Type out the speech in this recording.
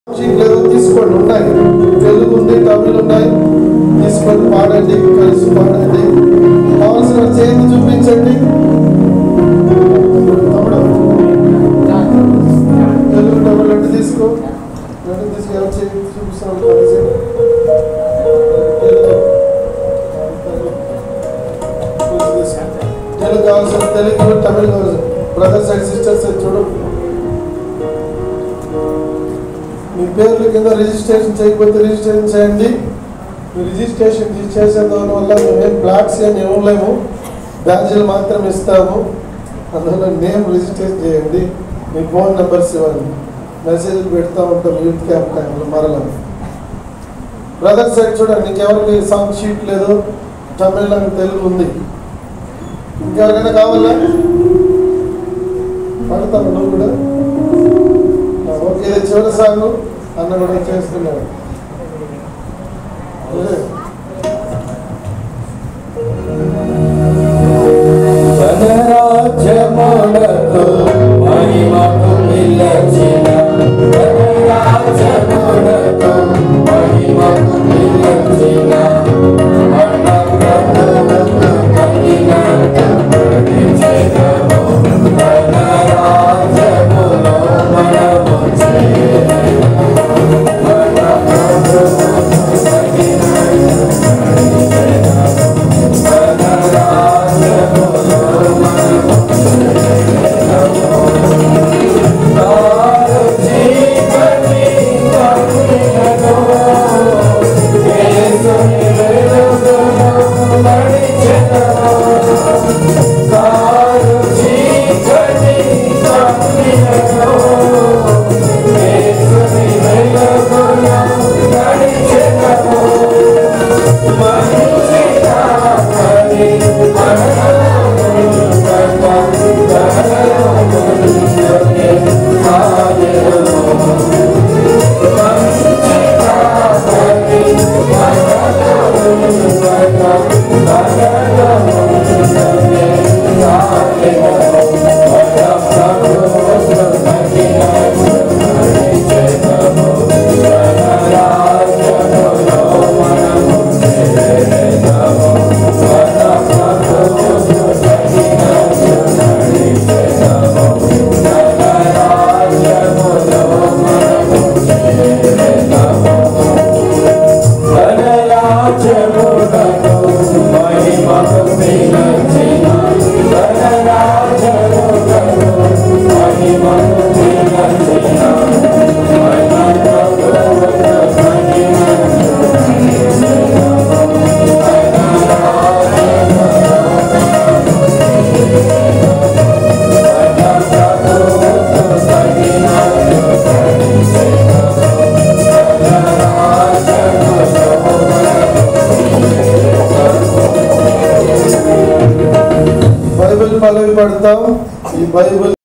షీట్లు ఏదో తీసుకోండి ఉన్నాయి తెలుగు ఉంది తమిళ్ ఉన్నాయి తీసుకొని పాడండి కలిసి పాడండి కావాల్సిన చేతి చూపించండి తమ్ముడు తెలుగు తమిళ రెండు తీసుకో రెండు తీసుకు ఎవరు చేతి చూపిస్తున్నాడు కలిసి తెలుగు. కొంచెం తీసుకో. తెలుగు కావాల్సిన తెలుగు తమిళ్ కావాల్సిన బ్రదర్స్ అండ్ సిస్టర్స్ చూడు మీ పేర్ల కింద రిజిస్ట్రేషన్ చేయకపోతే రిజిస్ట్రేషన్ చేయండి మీ రిజిస్ట్రేషన్ చేసే దాని వల్ల మేమేం బ్లాక్స్ ఏమి ఇవ్వలేము బ్యాడ్జీలు మాత్రం ఇస్తాము అందువల్ల నేమ్ రిజిస్ట్రేషన్ చేయండి మీ ఫోన్ నెంబర్స్ ఇవ్వండి మెసేజ్లు పెడతా ఉంటాం యూత్ క్యాంప్ టైంలో మరలా బ్రదర్ సైడ్ చూడండి ఇంకెవరికి సాంగ్ షీట్ లేదు తమిళ తెలుగు ఉంది ఇంకెవరికైనా కావాలా పడతావు నువ్వు కూడా ఆ, ఓకే ఇది చివరి సాంగ్ అన్న కూడా చేస్తున్నాడు అదే. జనరాజ్యమునకు మహిమకు నిలచిన జనరాజ్యమునకు మహిమకు నిలచిన మన ప్రభువుకు కలిగినట్టు ప్రతిచేదము జనరాజ్యములో మనము చేరము మన ప్రభువుకు కలిగినట్టు ప్రతిచేదము జనరాజ్యములో మనము కారు చీకటి కమ్మినను యేసుని వెలుగును నడిచెదను కారు చీకటి కమ్మినను యేసుని వెలుగును నడిచెదను మంచి రాకని బైబిల్ పలవి పడతాం ఈ బైబిల్